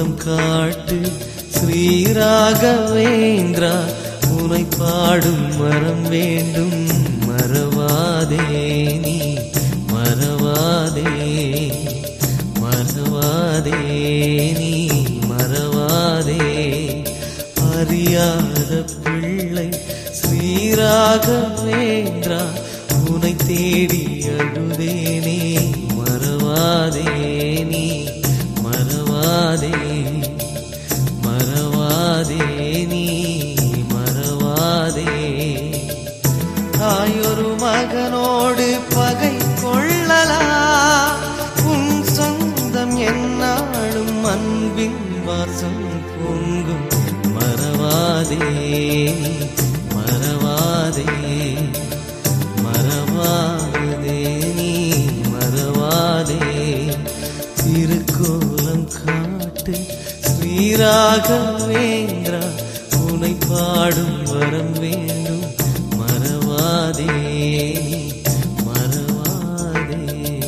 திருக்கோலம் காட்டு ஸ்ரீராகவேந்திரா உனை பாடும் மரம் வேண்டும் மறவாதே நீ மறவாதே மறவாதே நீ மறவாதே அறியாத பிள்ளை ஸ்ரீராகவேந்திரா உனை தேடி அழுதேனே மறவாதே நீ மறவாதே மறவாதே நீ மறவாதே தாயொரு மகனோடு பகை கொள்ளலா உன் சொந்தம் என்னாலும் அன்பின் வாசம் பொங்கும் மறவாதே நீ மறவாதே மறவாதே நீ மறவாதே திருக்கோலம் காட்டு ஸ்ரீராகவேந்திரா உனை பாடும் வரம் வேண்டும் மறவாதே நீ மறவாதே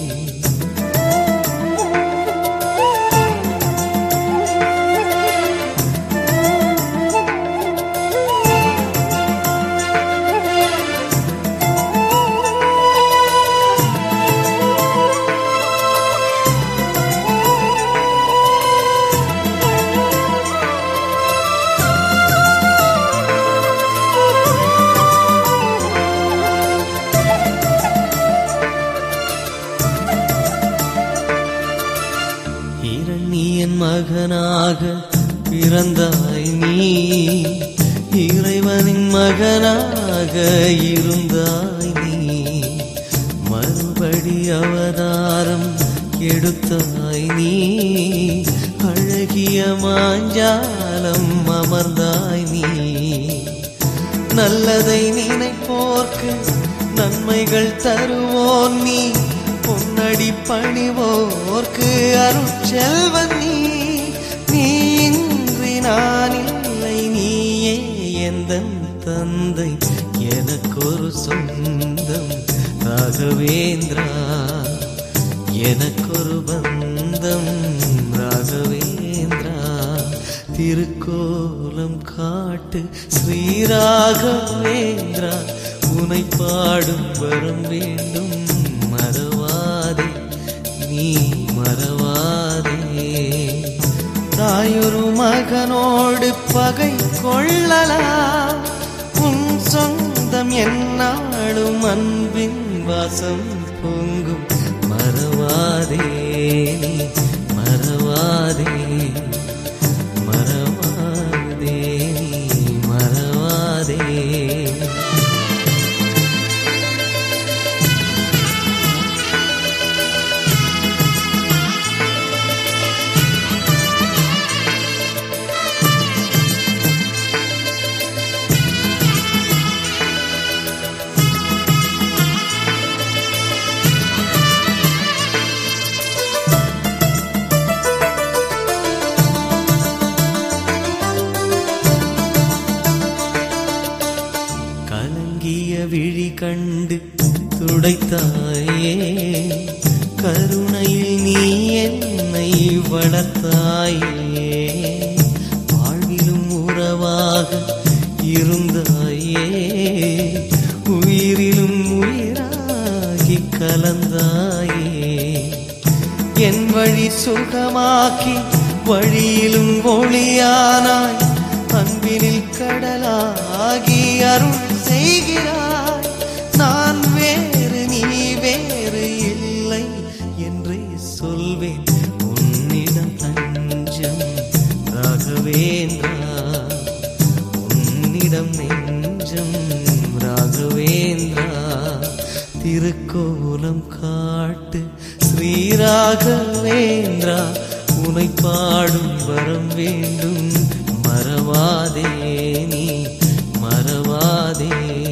இரணியன் மகனாக பிறந்தாய் நீ இறைவனின் மகனாக இருந்தாய் நீ மறுபடி அவதாரம் எடுத்தாய் நீ அழகிய மாஞ்சாலம் அமர்ந்தாய் நீ நல்லதை நினைப்போர்க்கு நன்மைகள் தருவோன் நீ பொன்னடி பணிவோர்க்கு அருட்செல்வன் நீ நீ இன்றி நான் இல்லை நீயே எந்த தந்தை எனக்கொரு சொந்தம் ராகவேந்திரா எனக்கொரு பந்தம் ராகவேந்திரா திருக்கோலம் காட்டு ஸ்ரீராகவேந்திரா உனை பாடும் வரம் வேண்டும் மறவாதே நீ மறவாதே தாயொரு மகனோடு பகை கொள்ளலாம் உன் சொந்தம் என்னாலும் அன்பின் வாசம் பொங்கும் மறவாதே நீ மறவாதே மறவாதே நீ மறவாதே கலங்கிய விழி கண்டு துடைத்தாயே கருணையில் நீ என்னை வளர்த்தாயே வாழ்விலும் உறவாக இருந்தாயே உயிரிலும் உயிராகி கலந்தாயே என் வழி சுகமாக்கி வழியிலும் ஒளியானாய் அன்பினில் கடலாகி அருள் செய்கிறாய் நான் வேறு நீ வேறு இல்லை என்றே சொல்வேன் உன்னிடம் தஞ்சம் ராகவேந்திரா உன்னிடம் நெஞ்சம் ராகவேந்திரா திருக்கோலம் காட்டு ஸ்ரீராகவேந்திரா உனை பாடும் வரம் வேண்டும் மறவாதே நீ மறவாதே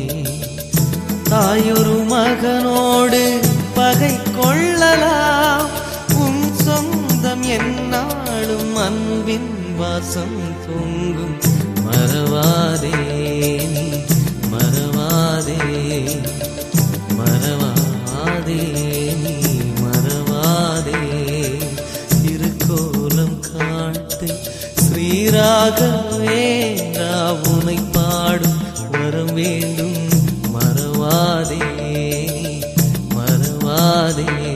தாயொரு மகனோடு பகை கொள்ளலாம் உன் சொந்தம் என்னாலும் அன்பின் வாசம் பொங்கும் மறவாதே நீ மறவாதே மறவாதே நீ மறவாதே இருக்கோ கோலம் காட்டு ஸ்ரீராகவே உனை பாடும் வரம் வேண்டும் மறவாதே மறவாதே